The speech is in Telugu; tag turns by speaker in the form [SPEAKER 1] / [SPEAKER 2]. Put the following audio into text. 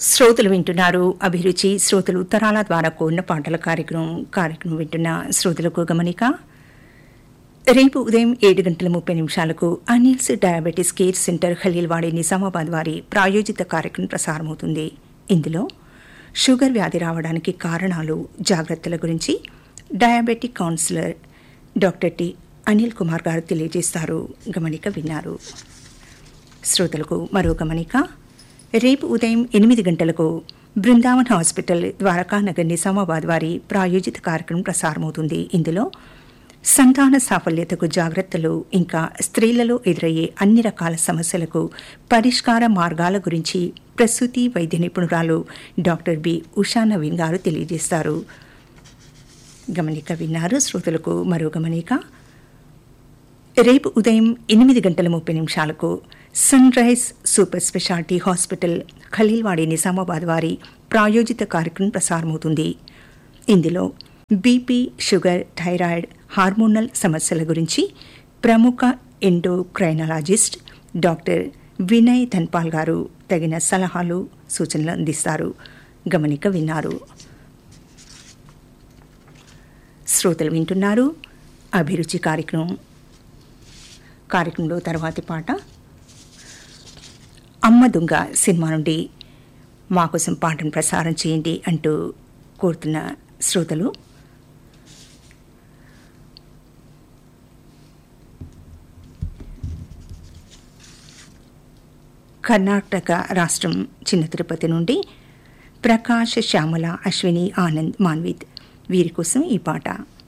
[SPEAKER 1] శ్రోతలు వింటున్నారు అభిరుచి శ్రోతలు ఉత్తరాల ద్వారా కోరిన పాటల కార్యక్రమం కార్యక్రమం వింటున్న శ్రోతలకు గమనిక రేపు ఉదయం ఏడు గంటల ముప్పై నిమిషాలకు Anil's Diabetes Care Centre Khaleelwadi Nizamabad వారి ప్రాయోజిత కార్యక్రమం ప్రసారమవుతుంది ఇందులో షుగర్ వ్యాధి రావడానికి కారణాలు జాగ్రత్తల గురించి diabetic counsellor doctor T Anil Kumar garu తెలియజేస్తారు గమనిక విన్నారు శ్రోతలకు మరో గమనిక రేపు ఉదయం ఎనిమిది గంటలకు బృందావన్ హాస్పిటల్ ద్వారకానగర్ నిజామాబాద్ వారి ప్రాయోజిత కార్యక్రమం ప్రసారమవుతుంది ఇందులో సంతాన సాఫల్యతకు జాగ్రత్తలు ఇంకా స్త్రీలలో ఎదురయ్యే అన్ని రకాల సమస్యలకు పరిష్కార మార్గాల గురించి ప్రసూతి వైద్య నిపుణురాలు డాక్టర్ బి ఉషా నవీన్ గారు తెలియజేస్తారు గమనిక విన్నారు శ్రోతలకు మరో గమనిక రేపు ఉదయం ఎనిమిది గంటల ముప్పై నిమిషాలకు Sunrise Super Speciality Hospital Khaleelwadi Nizamabad వారి ప్రాయోజిత కార్యక్రమం ప్రసారమవుతుంది ఇందులో బీపీ షుగర్ థైరాయిడ్ హార్మోనల్ సమస్యల గురించి ప్రముఖ ఎండోక్రైనాలజిస్ట్ డాక్టర్ వినయ్ ధన్పాల్ గారు తగిన సలహాలు సూచనలు అందిస్తారు గమనిక విన్నారు శ్రోతలు వింటున్నారు అభిరుచి కార్యక్రమం కార్యక్రమంలో తర్వాతి పాట అమ్మ దొంగ సినిమా నుండి మా కోసం పాటను ప్రసారం చేయండి అంటూ కోరుతున్న శ్రోతలు కర్ణాటక రాష్ట్రం చిన్న తిరుపతి నుండి ప్రకాష్ శ్యామల అశ్విని ఆనంద్ మాన్విత్ వీరి కోసం ఈ పాట